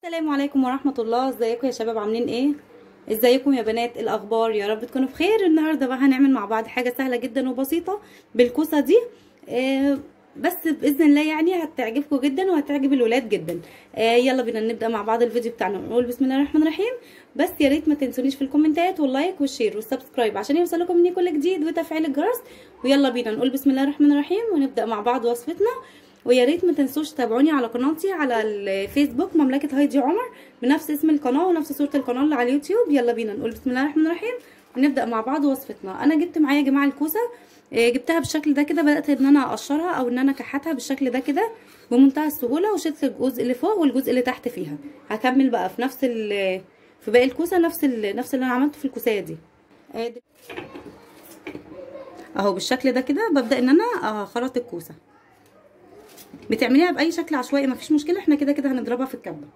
السلام عليكم ورحمة الله ازيكم يا شباب عاملين ايه ازيكم يا بنات الاخبار يا رب تكونوا بخير النهاردة بقى هنعمل مع بعض حاجة سهلة جدا وبسيطة بالكوسة دي آه بس باذن الله يعني هتعجبكم جدا وهتعجب الولاد جدا آه يلا بينا نبدا مع بعض الفيديو بتاعنا ونقول بسم الله الرحمن الرحيم بس يا ريت ما تنسونيش في الكومنتات واللايك والشير والسبسكرايب عشان يوصلكم مني كل جديد وتفعيل الجرس ويلا بينا نقول بسم الله الرحمن الرحيم ونبدا مع بعض وصفتنا ويا ريت ما تنسوش تتابعوني على قناتي على الفيسبوك مملكه هايدي عمر بنفس اسم القناه ونفس صوره القناه اللي على اليوتيوب يلا بينا نقول بسم الله الرحمن الرحيم ونبدا مع بعض وصفتنا انا جبت معايا يا جماعه الكوسه جبتها بالشكل ده كده بدات ان انا اقشرها او ان انا اكحتها بالشكل ده كده بمنتهى السهوله وشلت الجزء اللي فوق والجزء اللي تحت فيها هكمل بقى في نفس في باقي الكوسه نفس نفس اللي انا عملته في الكوسيه دي اهو بالشكل ده كده ببدا ان انا اخرط الكوسه بتعمليها باي شكل عشوائي مفيش مشكله احنا كده كده هنضربها في الكبه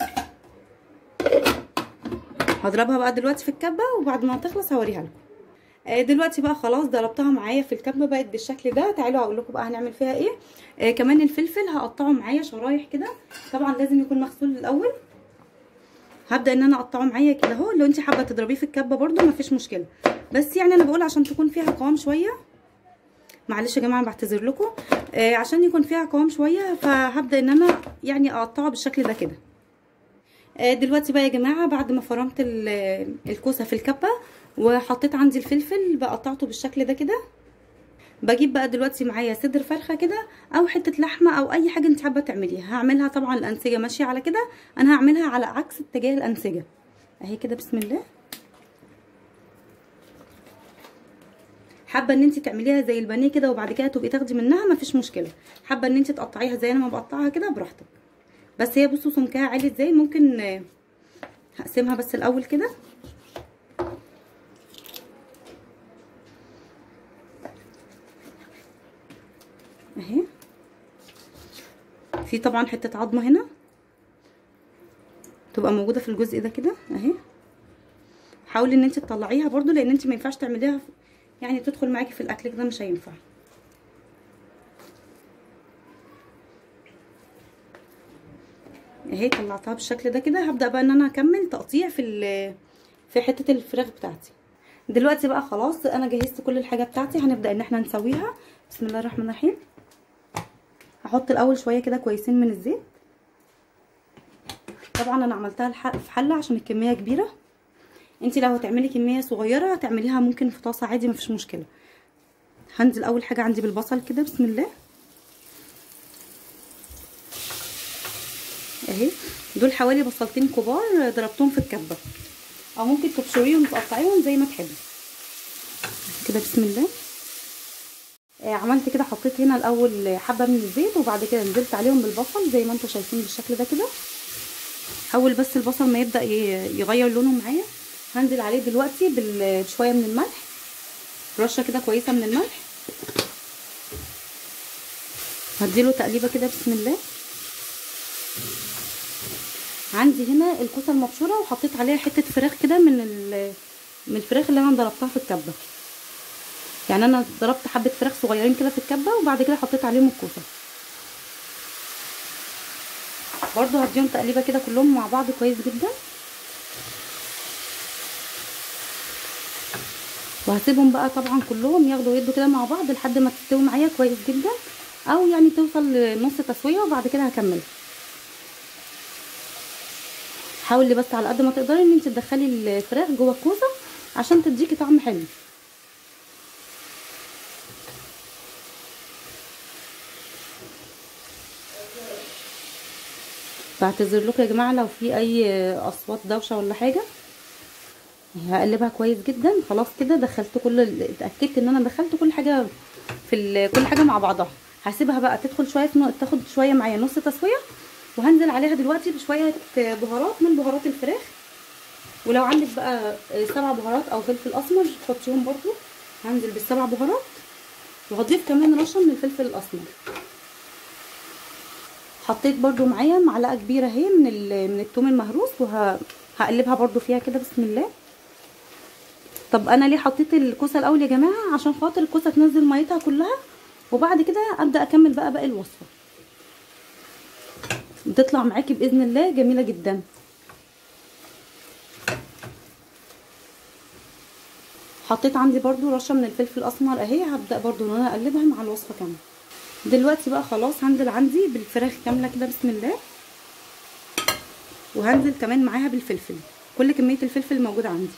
هضربها بقى دلوقتي في الكبه وبعد ما تخلص هوريها لكم دلوقتي بقى خلاص ضربتها معايا في الكبه بقت بالشكل ده تعالوا اقول لكم بقى هنعمل فيها ايه آه كمان الفلفل هقطعه معايا شرايح كده طبعا لازم يكون مغسول الاول هبدا ان انا اقطعه معايا كده اهو لو انت حابه تضربيه في الكبه برده مفيش مشكله بس يعني انا بقول عشان تكون فيها قوام شويه معلش يا جماعه بعتذر لكم آه عشان يكون فيها قوام شويه فهبدا ان انا يعني اقطعه بالشكل ده كده آه دلوقتي بقى يا جماعه بعد ما فرمت الكوسه في الكبه وحطيت عندي الفلفل بقطعته بالشكل ده كده بجيب بقى دلوقتي معايا صدر فرخه كده او حته لحمه او اي حاجه انت حابه تعمليها هعملها طبعا الانسجه ماشيه على كده انا هعملها على عكس اتجاه الانسجه اهي كده بسم الله حابه ان انت تعمليها زي البانيه كده وبعد كده تبقي تاخدي منها مفيش مشكله حابه ان انت تقطعيها زي انا ما بقطعها كده براحتك بس هي بصوا سمكها عالي ازاي ممكن هقسمها بس الاول كده اهي في طبعا حته عظمه هنا تبقى موجوده في الجزء ده كده اهي حاولي ان انت تطلعيها برضو لان انت ما ينفعش تعمليها يعني تدخل معاكي في الاكل كده مش هينفع اهي طلعتها بالشكل ده كده هبدا بقى ان انا اكمل تقطيع في في حته الفراخ بتاعتي دلوقتي بقى خلاص انا جهزت كل الحاجه بتاعتي هنبدا ان احنا نسويها بسم الله الرحمن الرحيم هحط الاول شويه كده كويسين من الزيت طبعا انا عملتها في حله عشان الكميه كبيره انت لو هتعملي كميه صغيره هتعمليها ممكن في طاسه عادي مفيش مشكله هنزل اول حاجه عندي بالبصل كده بسم الله اهي دول حوالي بصلتين كبار ضربتهم في الكبه او ممكن تبشريهم وتقطعيهم زي ما تحبي كده بسم الله آه عملت كده حطيت هنا الاول حبه من الزيت وبعد كده نزلت عليهم بالبصل زي ما انتم شايفين بالشكل ده كده اول بس البصل ما يبدا يغير لونه معايا هنزل عليه دلوقتي بشويه من الملح رشه كده كويسه من الملح هديله تقليبه كده بسم الله عندي هنا الكوسه المبشوره وحطيت عليها حته فراخ كده من من الفراخ اللي انا ضربتها في الكبه يعني انا ضربت حبه فراخ صغيرين كده في الكبه وبعد كده حطيت عليهم الكوسه برضو هديهم تقليبه كده كلهم مع بعض كويس جدا وهسيبهم بقى طبعا كلهم ياخدوا يدوا كده مع بعض لحد ما تستوي معايا كويس جدا او يعني توصل لنص تسويه وبعد كده هكمل حاولي بس على قد ما تقدري ان انت تدخلي الفراخ جوه الكوسه عشان تديكي طعم حلو بعتذر لكم يا جماعه لو في اي اصوات دوشه ولا حاجه هقلبها كويس جدا خلاص كده دخلت كل اتاكدت ان انا دخلت كل حاجه في كل حاجه مع بعضها هسيبها بقى تدخل شويه تاخد شويه معايا نص تسويه وهنزل عليها دلوقتي بشويه بهارات من بهارات الفراخ ولو عندك بقى سبع بهارات او فلفل اسمر حطيهم برضو هنزل بالسبع بهارات وهضيف كمان رشه من الفلفل الاسمر حطيت برضو معايا معلقه كبيره اهي من من الثوم المهروس وهقلبها برضو فيها كده بسم الله طب انا ليه حطيت الكوسه الاول يا جماعه عشان خاطر الكوسه تنزل ميتها كلها وبعد كده ابدا اكمل بقى باقي الوصفه بتطلع معاكي باذن الله جميله جدا حطيت عندي برضو رشه من الفلفل الاسمر اهي هبدا برضو ان انا اقلبها مع الوصفه كامله دلوقتي بقى خلاص هنزل عندي بالفراخ كامله كده بسم الله وهنزل كمان معاها بالفلفل كل كميه الفلفل الموجوده عندي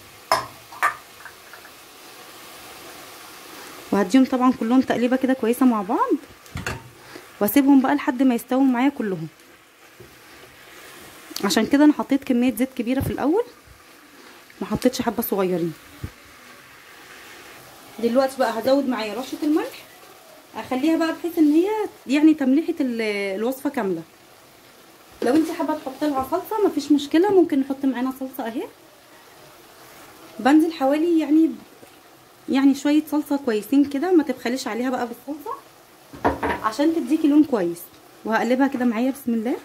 وهديهم طبعا كلهم تقليبه كده كويسه مع بعض واسيبهم بقى لحد ما يستووا معايا كلهم عشان كده انا حطيت كميه زيت كبيره في الاول ما حطيتش حبه صغيرين دلوقتي بقى هزود معايا رشه الملح اخليها بقى بحيث ان هي يعني تمليحه الوصفه كامله لو انت حابه تحط لها صلصه مفيش مشكله ممكن نحط معانا صلصه اهي بنزل حوالي يعني يعني شويه صلصه كويسين كده ما تبخليش عليها بقى بالصلصه عشان تديكي لون كويس وهقلبها كده معايا بسم الله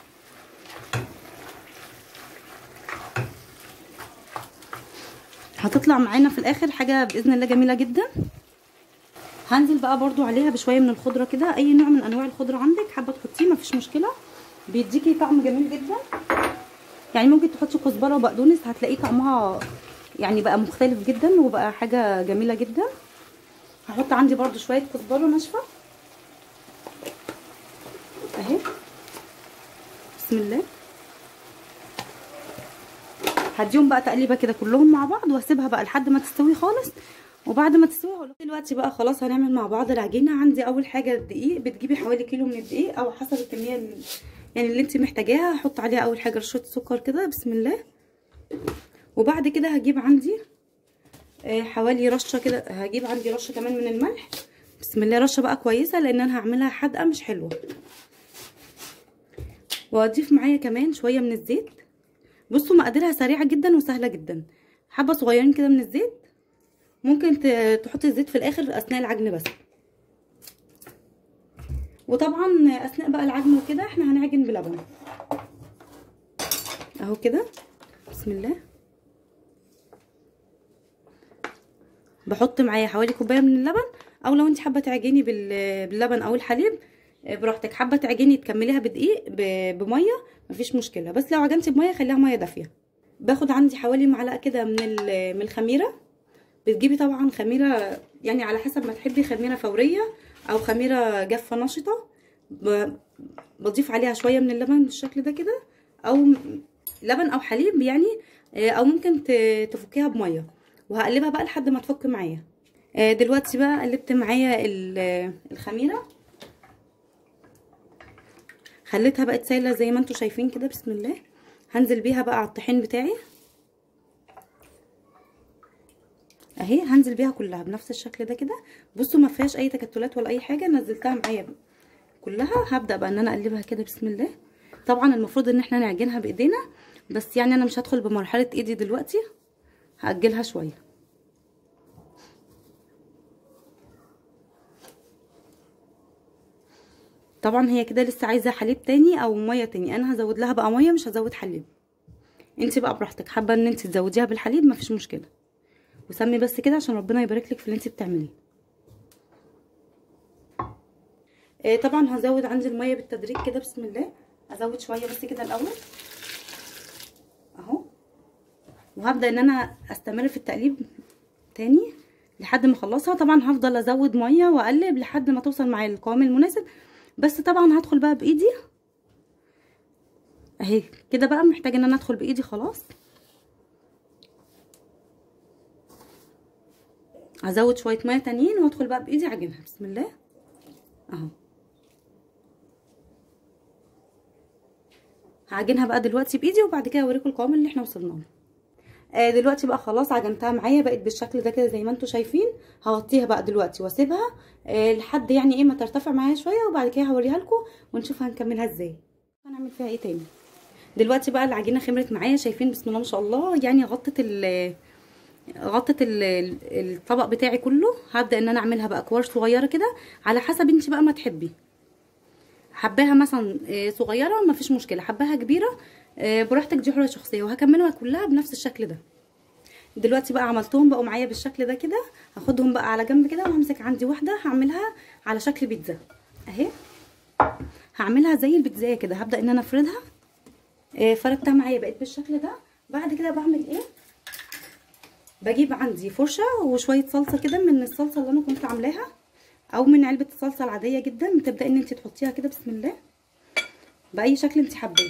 هتطلع معانا في الاخر حاجه باذن الله جميله جدا هنزل بقى برضو عليها بشويه من الخضره كده اي نوع من انواع الخضره عندك حابه تحطيه مفيش مشكله بيديكي طعم جميل جدا يعني ممكن تحطي كزبره وبقدونس هتلاقيه طعمها يعني بقى مختلف جدا وبقى حاجه جميله جدا هحط عندي برضو شويه كزبره ناشفه اهي بسم الله هديهم بقى تقليبه كده كلهم مع بعض واسيبها بقى لحد ما تستوي خالص وبعد ما تستوي هقول دلوقتي بقى خلاص هنعمل مع بعض العجينه عندي اول حاجه الدقيق بتجيبي حوالي كيلو من الدقيق او حسب الكميه اللي يعني اللي انت محتاجاها هحط عليها اول حاجه رشه سكر كده بسم الله وبعد كده هجيب عندي حوالي رشه كده هجيب عندي رشه كمان من الملح بسم الله رشه بقى كويسه لان انا هعملها حادقه مش حلوه واضيف معايا كمان شويه من الزيت بصوا مقاديرها سريعه جدا وسهله جدا حبه صغيرين كده من الزيت ممكن تحطي الزيت في الاخر اثناء العجن بس وطبعا اثناء بقى العجن وكده احنا هنعجن بلبن اهو كده بسم الله بحط معايا حوالي كوبايه من اللبن او لو انت حابه تعجني باللبن او الحليب براحتك حابه تعجني تكمليها بدقيق بميه مفيش مشكله بس لو عجنتي بميه خليها ميه دافيه باخد عندي حوالي معلقه كده من من الخميره بتجيبي طبعا خميره يعني على حسب ما تحبي خميره فوريه او خميره جافه نشطه بضيف عليها شويه من اللبن بالشكل ده كده او لبن او حليب يعني او ممكن تفكيها بميه وهقلبها بقى لحد ما تفك معايا دلوقتي بقى قلبت معايا الخميره خليتها بقت سايله زي ما انتم شايفين كده بسم الله هنزل بيها بقى على الطحين بتاعي اهي هنزل بيها كلها بنفس الشكل ده كده بصوا ما فيهاش اي تكتلات ولا اي حاجه نزلتها معايا كلها هبدا بقى ان انا اقلبها كده بسم الله طبعا المفروض ان احنا نعجنها بايدينا بس يعني انا مش هدخل بمرحله ايدي دلوقتي هاجلها شويه طبعا هي كده لسه عايزه حليب تاني او ميه تاني انا هزود لها بقى ميه مش هزود حليب انت بقى براحتك حابه ان انت تزوديها بالحليب مفيش مشكله وسمي بس كده عشان ربنا يبارك لك في اللي انت بتعمليه آه طبعا هزود عندي الميه بالتدريج كده بسم الله ازود شويه بس كده الاول اهو وهبدا ان انا استمر في التقليب تاني لحد ما اخلصها طبعا هفضل ازود ميه واقلب لحد ما توصل معايا القوام المناسب بس طبعا هدخل بقى بايدي اهي كده بقى محتاجه ان انا ادخل بايدي خلاص هزود شويه ميه تانيين وادخل بقى بايدي اعجنها بسم الله اهو هعجنها بقى دلوقتي بايدي وبعد كده اوريكم القوام اللي احنا وصلنا له آه دلوقتي بقى خلاص عجنتها معايا بقت بالشكل ده كده زي ما انتم شايفين هغطيها بقى دلوقتي واسيبها آه لحد يعني ايه ما ترتفع معايا شويه وبعد كده هوريها لكم ونشوف هنكملها ازاي هنعمل فيها ايه تاني دلوقتي بقى العجينه خمرت معايا شايفين بسم الله ما شاء الله يعني غطت ال غطت الطبق بتاعي كله هبدا ان انا اعملها بقى كوار صغيره كده على حسب انت بقى ما تحبي حباها مثلا صغيره ما فيش مشكله حباها كبيره براحتك دي حريه شخصيه وهكملها كلها بنفس الشكل ده دلوقتي بقى عملتهم بقوا معايا بالشكل ده كده هاخدهم بقى على جنب كده وهمسك عندي واحده هعملها على شكل بيتزا اهي هعملها زي البيتزايه كده هبدا ان انا افردها آه فردتها معايا بقت بالشكل ده بعد كده بعمل ايه بجيب عندي فرشه وشويه صلصه كده من الصلصه اللي انا كنت عاملاها او من علبه الصلصه العاديه جدا بتبداي ان انت تحطيها كده بسم الله باي شكل انت حباه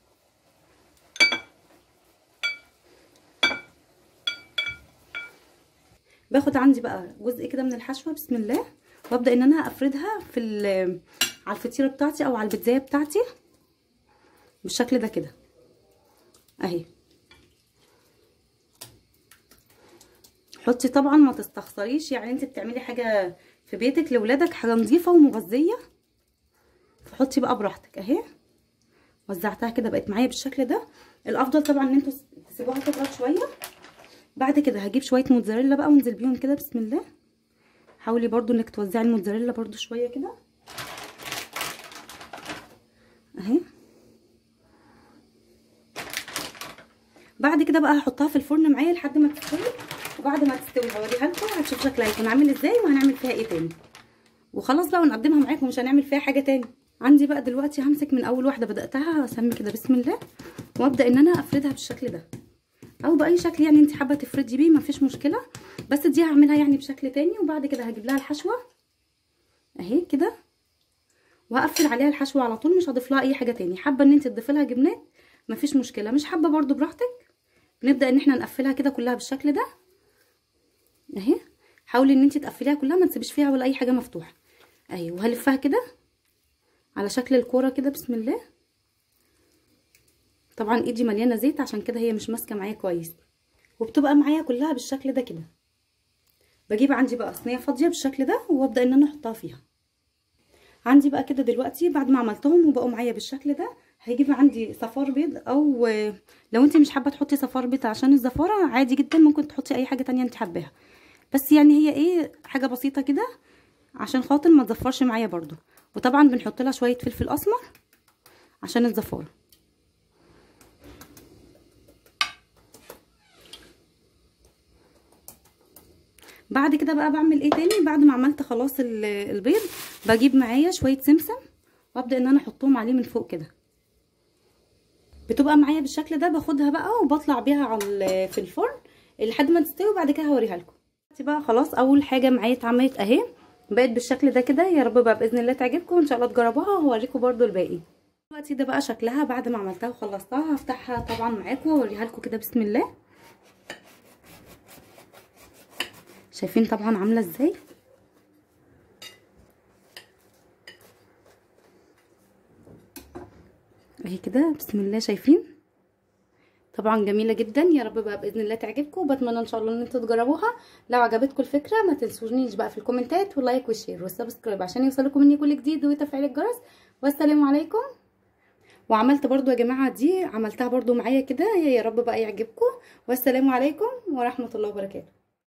باخد عندي بقى جزء كده من الحشوه بسم الله وابدا ان انا افردها في على الفطيره بتاعتي او على البيتزايه بتاعتي بالشكل ده كده اهي حطي طبعا ما تستخسريش يعني انت بتعملي حاجه في بيتك لاولادك حاجه نظيفه ومغذيه فحطي بقى براحتك اهي وزعتها كده بقت معايا بالشكل ده الافضل طبعا ان انتوا تسيبوها تبرد شويه بعد كده هجيب شويه موتزاريلا بقى وانزل بيهم كده بسم الله حاولي برضو انك توزعي الموتزاريلا برضو شويه كده اهي بعد كده بقى هحطها في الفرن معايا لحد ما تستوي وبعد ما تستوي هوريها لكم هتشوف شكلها هيكون عامل ازاي وهنعمل فيها ايه تاني وخلاص بقى ونقدمها معاكم مش هنعمل فيها حاجه تاني عندي بقى دلوقتي همسك من اول واحده بداتها واسمي كده بسم الله وابدا ان انا افردها بالشكل ده او باي شكل يعني انت حابه تفردي بيه مفيش مشكله بس دي هعملها يعني بشكل تاني وبعد كده هجيب لها الحشوه اهي كده وهقفل عليها الحشوه على طول مش هضيف لها اي حاجه تاني حابه ان انت تضيفي لها جبنات مفيش مشكله مش حابه برضو براحتك نبدا ان احنا نقفلها كده كلها بالشكل ده اهي حاولي ان انت تقفليها كلها ما تسيبيش فيها ولا اي حاجه مفتوحه اهي وهلفها كده على شكل الكوره كده بسم الله طبعا ايدي مليانه زيت عشان كده هي مش ماسكه معايا كويس وبتبقى معايا كلها بالشكل ده كده بجيب عندي بقى صينيه فاضيه بالشكل ده وابدا ان انا احطها فيها عندي بقى كده دلوقتي بعد ما عملتهم وبقوا معايا بالشكل ده هيجيب عندي صفار بيض او لو انت مش حابه تحطي صفار بيض عشان الزفاره عادي جدا ممكن تحطي اي حاجه تانية انت حباها بس يعني هي ايه حاجه بسيطه كده عشان خاطر ما تزفرش معايا برضو وطبعا بنحط لها شويه فلفل اسمر عشان الزفاره بعد كده بقى بعمل ايه تاني بعد ما عملت خلاص البيض بجيب معايا شويه سمسم وابدا ان انا احطهم عليه من فوق كده بتبقى معايا بالشكل ده باخدها بقى وبطلع بيها على في الفرن لحد ما تستوي وبعد كده هوريها لكم بقى خلاص اول حاجه معايا اتعملت اهي بقت بالشكل ده كده يا رب بقى باذن الله تعجبكم وان شاء الله تجربوها وهوريكم برده الباقي دلوقتي ده بقى شكلها بعد ما عملتها وخلصتها هفتحها طبعا معاكم واوريها لكم كده بسم الله شايفين طبعا عامله ازاي اهي كده بسم الله شايفين طبعا جميله جدا يا رب بقى باذن الله تعجبكم وبتمنى ان شاء الله ان انتوا تجربوها لو عجبتكم الفكره ما تنسونيش بقى في الكومنتات واللايك والشير والسبسكرايب عشان يوصلكم مني كل جديد وتفعيل الجرس والسلام عليكم وعملت برضو يا جماعه دي عملتها برضو معايا كده يا رب بقى يعجبكم والسلام عليكم ورحمه الله وبركاته